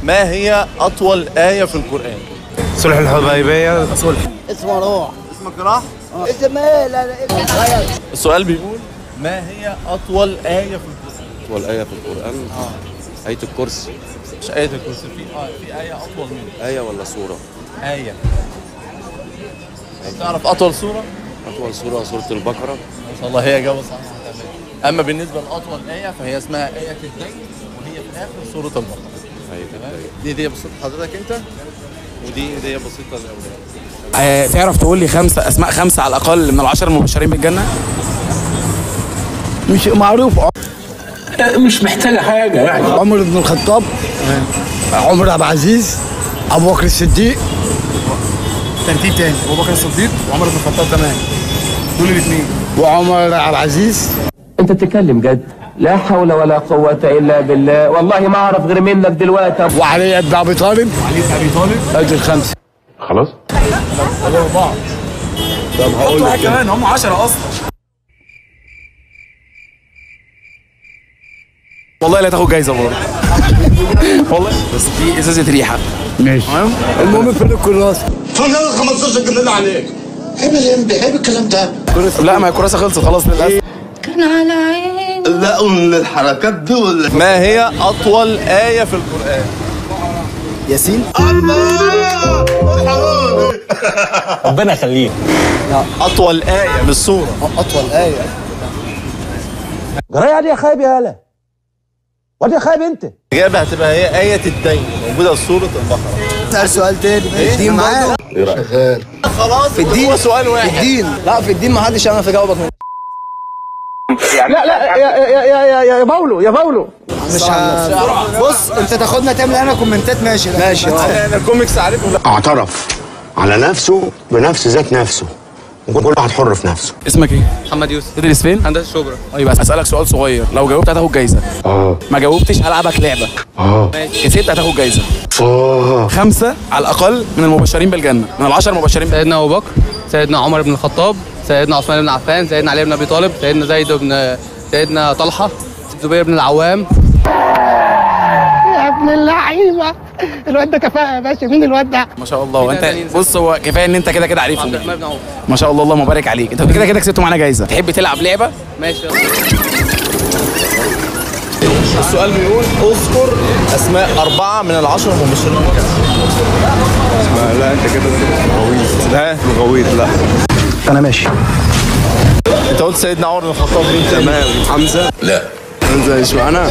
ما هي أطول آية في القرآن؟ صلح الحديبية اسمه روح اسمك راح؟ اسم ايه لا لا اسم غير السؤال بيقول ما هي أطول آية في القرآن؟ أطول آية في القرآن آية الكرسي مش آية الكرسي في آه في آية أطول منها آية ولا سورة؟ آية تعرف أطول سورة؟ أطول سورة سورة البقرة ما شاء الله هي إجابة صحيحة تمام. أما بالنسبة لأطول آية فهي اسمها آية الدين وهي في الآخر سورة البقرة آية تمام الدين. دي دي بسيطة حضرتك أنت ودي هدية بسيطة للأولاد آه، تعرف تقول لي خمسة أسماء خمسة على الأقل من العشر المبشرين بالجنة؟ مش معروف مش محتاجة حاجة يعني عمر بن الخطاب عمر عبد العزيز ابو بكر الصديق ترتيب تاني أبو بكر الصديق وعمر بن الخطاب تمام دول الاثنين وعمر عبد العزيز انت بتتكلم جد لا حول ولا قوة الا بالله والله ما اعرف غير منك دلوقتي وعلي بن ابي طالب علي بن أبي طالب ادي الخمسه خلاص حط واحد كمان هم 10 أصلا والله لا تاخد جايزة برضه والله بس دي إزازة ريحة ماشي تمام؟ المهم في الكراسه لا ما هي الكراسة خلصت خلاص للأسف كان على عيني ما هي أطول آية في القرآن؟ ياسين ربنا يخليك أطول آية من السورة اطول ايه جرايه دي يا خايب يا هلا وادي يا خايب انت الإجابة هتبقى هي آية الدين موجودة في سورة البقرة سأل سؤال تاني الدين معانا خلاص في الدين هو سؤال واحد الدين لا في الدين ما حدش يعرف يجاوبك من لا لا يا يا يا يا, يا باولو يا باولو مش ه... بص انت تاخدنا تعمل انا كومنتات ماشي ماشي أنا الكوميكس عارفه اعترف على نفسه بنفس ذات نفسه وكل واحد حر في نفسه اسمك إيه؟ محمد يوسف تدرس فين؟ هندسه شبرا طيب أسألك سؤال صغير لو جاوبت هتاخد جايزة اه ما جاوبتش هلعبك لعبة اه كسبت هتاخد جايزة اه خمسة على الأقل من المبشرين بالجنة من العشر مبشرين سيدنا ابو بكر سيدنا عمر بن الخطاب سيدنا عثمان بن عفان سيدنا علي بن ابي طالب سيدنا زيد بن سيدنا طلحه الزبير بن العوام يا ابن اللعيبة الواد ده كفاءة يا باشا مين الواد ده؟ ما شاء الله وانت بص هو كفايه ان انت كده كده عارفهم عبد الرحمن بن عوف ما شاء الله اللهم بارك عليك انت كده كده كسبت معانا جايزه تحب تلعب لعبه ماشي يلا السؤال بيقول اذكر أسماء أربعة من العشر المبشرين بالجنة لا أنت كده غويط لا غويط لا انا ماشي أنت قلت سيدنا عمر بن الخطاب مين تاني؟ تمام حمزة لا حمزة مش معانا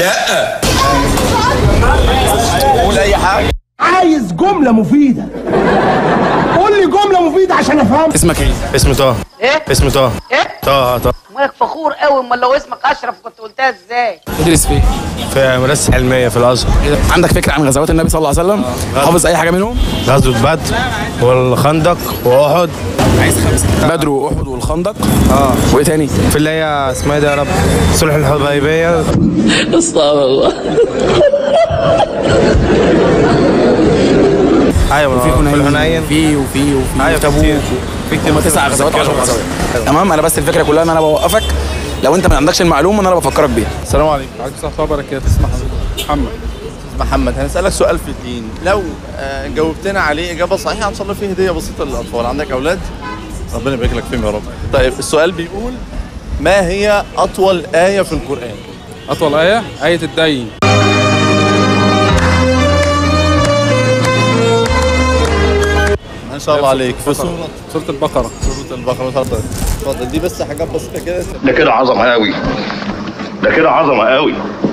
قول أي حاجة عايز جملة مفيدة قول لي جملة مفيدة عشان افهم اسمك ايه اسمه طه ايه اسمه طه ايه طه طه مالك فخور قوي امال لو اسمك اشرف كنت قلتها ازاي تدرس فين في مدرسة علمية في الأزهر عندك فكره عن غزوات النبي صلى الله عليه وسلم حافظ اي حاجه منهم غزوة بدر والخندق وأحد عايز خمسه بدر واحد والخندق اه وايه تاني في اللي هي اسمها إيه ده يا رب صلح الحديبية استغفر الله ايوه في في الحنين في وفي وفي ايوه تبوك كتير في كتير هما تسع غزوات 10 غزوات تمام انا بس الفكره كلها ان انا بوقفك لو انت ما عندكش المعلومه ان انا بفكرك بيها السلام عليكم وعليكم السلام ورحمه الله وبركاته اسمع محمد محمد هنسألك سؤال في الدين لو آه، جاوبتنا عليه إجابة صحيحة إن شاء الله فيه هدية بسيطة للأطفال عندك أولاد؟ ربنا يبارك لك فيهم يا رب طيب السؤال بيقول ما هي أطول آية في القرآن؟ اطول ايه ايه الدين ما شاء الله عليك في سورة سوره البقره سورة البقرة اتفضل اتفضل دي بس حاجات بسيطة كده ده كده عظمه قوي ده كده عظمه قوي